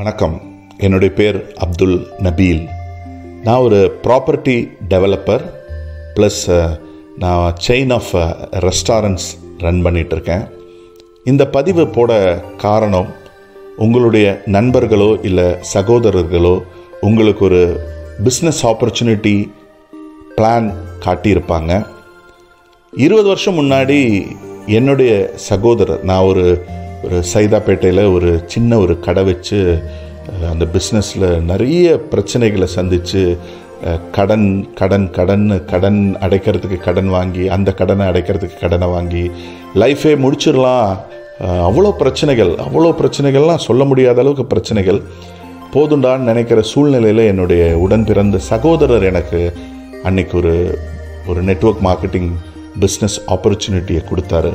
வணக்கம் என்னுடைய பேர் அப்துல் நபீல் நான் ஒரு ப்ராப்பர்ட்டி டெவலப்பர் ப்ளஸ் நான் செயின் ஆஃப் ரெஸ்டாரண்ட்ஸ் ரன் பண்ணிகிட்ருக்கேன் இந்த பதிவு போட காரணம் உங்களுடைய நண்பர்களோ இல்லை சகோதரர்களோ உங்களுக்கு ஒரு பிஸ்னஸ் ஆப்பர்ச்சுனிட்டி பிளான் காட்டியிருப்பாங்க இருபது வருஷம் முன்னாடி என்னுடைய சகோதரர் நான் ஒரு ஒரு சைதாப்பேட்டையில் ஒரு சின்ன ஒரு கடை வச்சு அஹ், அந்த பிஸ்னஸில் நிறைய பிரச்சனைகளை சந்தித்து அஹ், கடன் கடன் கடன் கடன் அடைக்கிறதுக்கு கடன் வாங்கி அந்த கடனை அடைக்கிறதுக்கு கடனை வாங்கி லைஃபே முடிச்சிடலாம் அஹ், அவ்வளோ பிரச்சனைகள் அவ்வளோ பிரச்சனைகள்லாம் சொல்ல முடியாத அளவுக்கு பிரச்சனைகள் போதுண்டான்னு நினைக்கிற சூழ்நிலையில் என்னுடைய உடன் பிறந்த சகோதரர் எனக்கு அன்னைக்கு ஒரு ஒரு நெட்வொர்க் மார்க்கெட்டிங் பிஸ்னஸ் ஆப்பர்ச்சுனிட்டியை கொடுத்தாரு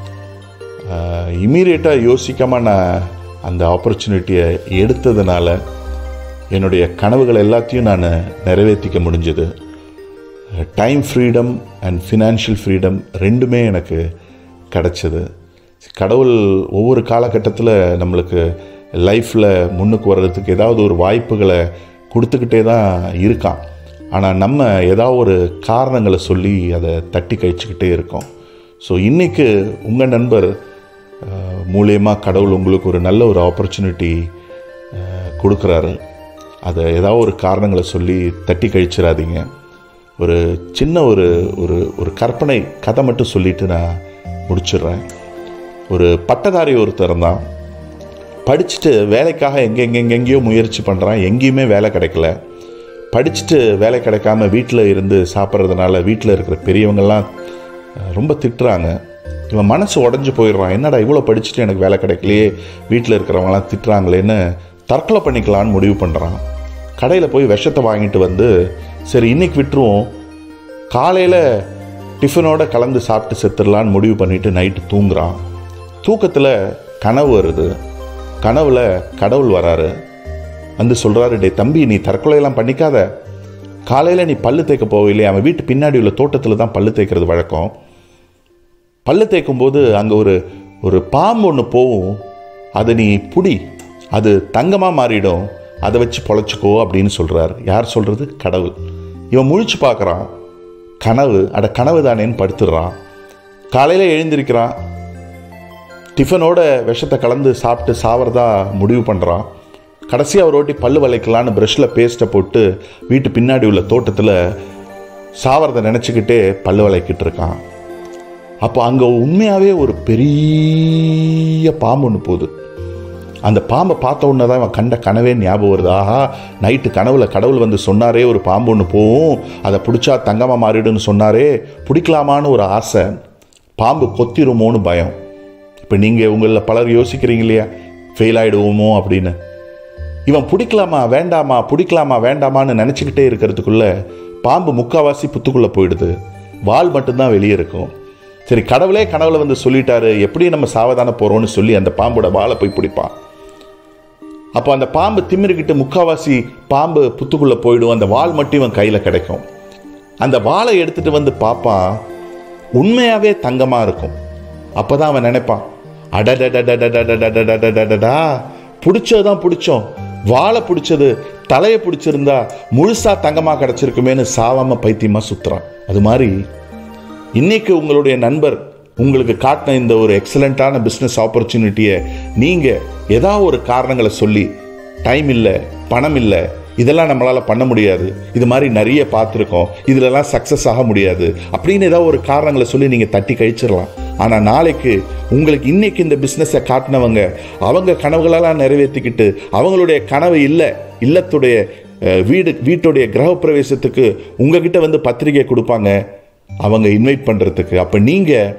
இமீடியட்டாக யோசிக்காமல் நான் அந்த ஆப்பர்ச்சுனிட்டியை எடுத்ததுனால என்னுடைய கனவுகள் எல்லாத்தையும் நான் நிறைவேற்றிக்க முடிஞ்சது time freedom and financial freedom ரெண்டுமே எனக்கு கிடச்சிது கடவுள் ஒவ்வொரு காலகட்டத்தில் நம்மளுக்கு லைஃப்பில் முன்னுக்கு வர்றதுக்கு ஏதாவது ஒரு வாய்ப்புகளை கொடுத்துக்கிட்டே தான் இருக்கான் ஆனால் நம்ம ஏதாவது ஒரு காரணங்களை சொல்லி அதை தட்டி கழிச்சுக்கிட்டே இருக்கோம் ஸோ இன்றைக்கு உங்கள் நண்பர் அஹ், மூலியமா கடவுள் உங்களுக்கு ஒரு நல்ல ஒரு ஆப்பர்ச்சுனிட்டி கொடுக்குறாரு அதை ஏதாவது ஒரு காரணங்களை சொல்லி தட்டி கழிச்சிடாதீங்க ஒரு சின்ன ஒரு ஒரு ஒரு கற்பனை கதை மட்டும் சொல்லிட்டு நான் முடிச்சிடுறேன் ஒரு பட்டதாரி ஒருத்தர் தான் படிச்சுட்டு வேலைக்காக எங்கே எங்கே எங்கெங்கேயோ முயற்சி பண்ணுறான் எங்கேயுமே வேலை கிடைக்கல படிச்சுட்டு வேலை கிடைக்காம வீட்டில் இருந்து சாப்பிட்றதுனால வீட்டில் இருக்கிற பெரியவங்கெல்லாம் அஹ், ரொம்ப திட்டுறாங்க இவன் மனசு உடஞ்சி போயிடுறான் என்னடா இவ்வளோ படிச்சுட்டு எனக்கு வேலை கிடைக்கலையே வீட்டில் இருக்கிறவங்களாம் திட்டுறாங்களேன்னு தற்கொலை பண்ணிக்கலான்னு முடிவு பண்ணுறான் கடையில் போய் விஷத்தை வாங்கிட்டு வந்து சரி இன்னைக்கு விட்டுருவோம் காலையில் டிஃபனோட கலந்து சாப்பிட்டு செத்துடலான்னு முடிவு பண்ணிட்டு நைட்டு தூங்குறான் தூக்கத்தில் கனவு வருது கனவுல கடவுள் வராரு வந்து சொல்கிறாரு டே தம்பி நீ தற்கொலையெல்லாம் பண்ணிக்காத காலையில் நீ பல்லு தேய்க்க போவில்லையே அவன் வீட்டு பின்னாடி உள்ள தோட்டத்தில் தான் பல்லு தேய்க்கிறது வழக்கம் பல்லு தேய்க்கும் போது அங்கே ஒரு ஒரு பாம்பு ஒன்று போகும் அதை நீ புடி அது தங்கமாக மாறிடும் அதை வச்சு பொழைச்சிக்கோ அப்படின்னு சொல்கிறார் யார் சொல்கிறது கடவுள் இவன் முழிச்சு பார்க்குறான் கனவு அட கனவு தானேன்னு படுத்துடுறான் காலையில் எழுந்திருக்கிறான் டிஃபனோட விஷத்தை கலந்து சாப்பிட்டு சாவறதா முடிவு பண்ணுறான் கடைசியாக ஒரு வாட்டி பல்லு வளைக்கலான்னு ப்ரஷ்ஷில் பேஸ்ட்டை போட்டு வீட்டு பின்னாடி உள்ள தோட்டத்தில் சாவறதை நினச்சிக்கிட்டே பல்லு வளைக்கிட்டு இருக்கான் அப்போ அங்கே உண்மையாகவே ஒரு பெரிய பாம்பு ஒன்று போகுது அந்த பாம்பை பார்த்த உடனே தான் இவன் கண்ட கனவே ஞாபகம் வருது ஆஹா நைட்டு கனவுல கடவுள் வந்து சொன்னாரே ஒரு பாம்பு ஒன்று போகும் அதை பிடிச்சா தங்கமாக மாறிடுன்னு சொன்னாரே பிடிக்கலாமான்னு ஒரு ஆசை பாம்பு கொத்திருமோன்னு பயம் இப்போ நீங்கள் உங்களில் பலர் யோசிக்கிறீங்க இல்லையா ஃபெயில் ஆகிடுவோமோ அப்படின்னு இவன் பிடிக்கலாமா வேண்டாமா பிடிக்கலாமா வேண்டாமான்னு நினச்சிக்கிட்டே இருக்கிறதுக்குள்ள பாம்பு முக்காவாசி புத்துக்குள்ளே போயிடுது வால் மட்டும்தான் வெளியே இருக்கும் சரி கடவுளே கனவுல வந்து சொல்லிட்டாரு எப்படி நம்ம சாவதான போகிறோம்னு சொல்லி அந்த பாம்போட வாலை போய் பிடிப்பான் அப்போ அந்த பாம்பு திமிருக்கிட்டு முக்காவாசி பாம்பு புத்துக்குள்ளே போயிடும் அந்த வால் மட்டும் இவன் கையில் கிடைக்கும் அந்த வாளை எடுத்துட்டு வந்து பார்ப்பான் உண்மையாகவே தங்கமாக இருக்கும் அப்போ தான் அவன் நினைப்பான் அடடடடடடடடடடடடடா பிடிச்சதுதான் பிடிச்சோம் வாழை பிடிச்சது தலையை பிடிச்சிருந்தா முழுசா தங்கமாக கிடச்சிருக்குமேன்னு சாவாம பைத்தியமாக சுத்துறான் அது மாதிரி இன்னைக்கு உங்களுடைய நண்பர் உங்களுக்கு காட்டின இந்த ஒரு எக்ஸலண்ட்டான பிஸ்னஸ் ஆப்பர்ச்சுனிட்டியை நீங்கள் ஏதாவது ஒரு காரணங்களை சொல்லி டைம் இல்லை பணம் இல்லை இதெல்லாம் நம்மளால் பண்ண முடியாது இது மாதிரி நிறைய பார்த்துருக்கோம் இதிலெல்லாம் சக்ஸஸ் ஆக முடியாது அப்படின்னு ஏதாவது ஒரு காரணங்களை சொல்லி நீங்கள் தட்டி கழிச்சிடலாம் ஆனால் நாளைக்கு உங்களுக்கு இன்னைக்கு இந்த பிஸ்னஸை காட்டினவங்க அவங்க கனவுகளெல்லாம் நிறைவேற்றிக்கிட்டு அவங்களுடைய கனவு இல்லை இல்லத்துடைய அஹ், வீடு வீட்டுடைய கிரகப்பிரவேசத்துக்கு உங்ககிட்ட வந்து பத்திரிகை கொடுப்பாங்க அவங்க இன்வைட் பண்ணுறதுக்கு அப்போ நீங்கள்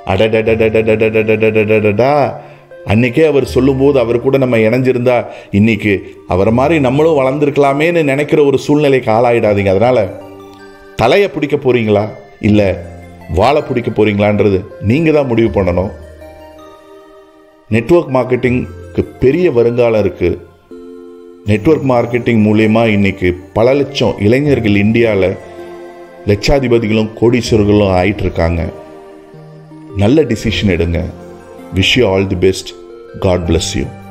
அடடடடடடடடடடடடா அன்னைக்கே அவர் சொல்லும்போது அவர் கூட நம்ம இணைஞ்சிருந்தா இன்னைக்கு அவரை மாதிரி நம்மளும் வளர்ந்துருக்கலாமேன்னு நினைக்கிற ஒரு சூழ்நிலைக்கு ஆளாயிடாதீங்க அதனால தலையை பிடிக்க போறீங்களா இல்லை வாழை பிடிக்க போறீங்களான்றது நீங்கள் தான் முடிவு பண்ணணும் நெட்வொர்க் மார்க்கெட்டிங்க்கு பெரிய வருங்காலம் இருக்குது நெட்வொர்க் மார்க்கெட்டிங் மூலயமா இன்னைக்கு பல லட்சம் இளைஞர்கள் இந்தியாவில் லட்சாதிபதிகளும் கோடீஸ்வரர்களும் ஆயிட்டு இருக்காங்க நல்ல டிசிஷன் எடுங்க wish you all the best God bless you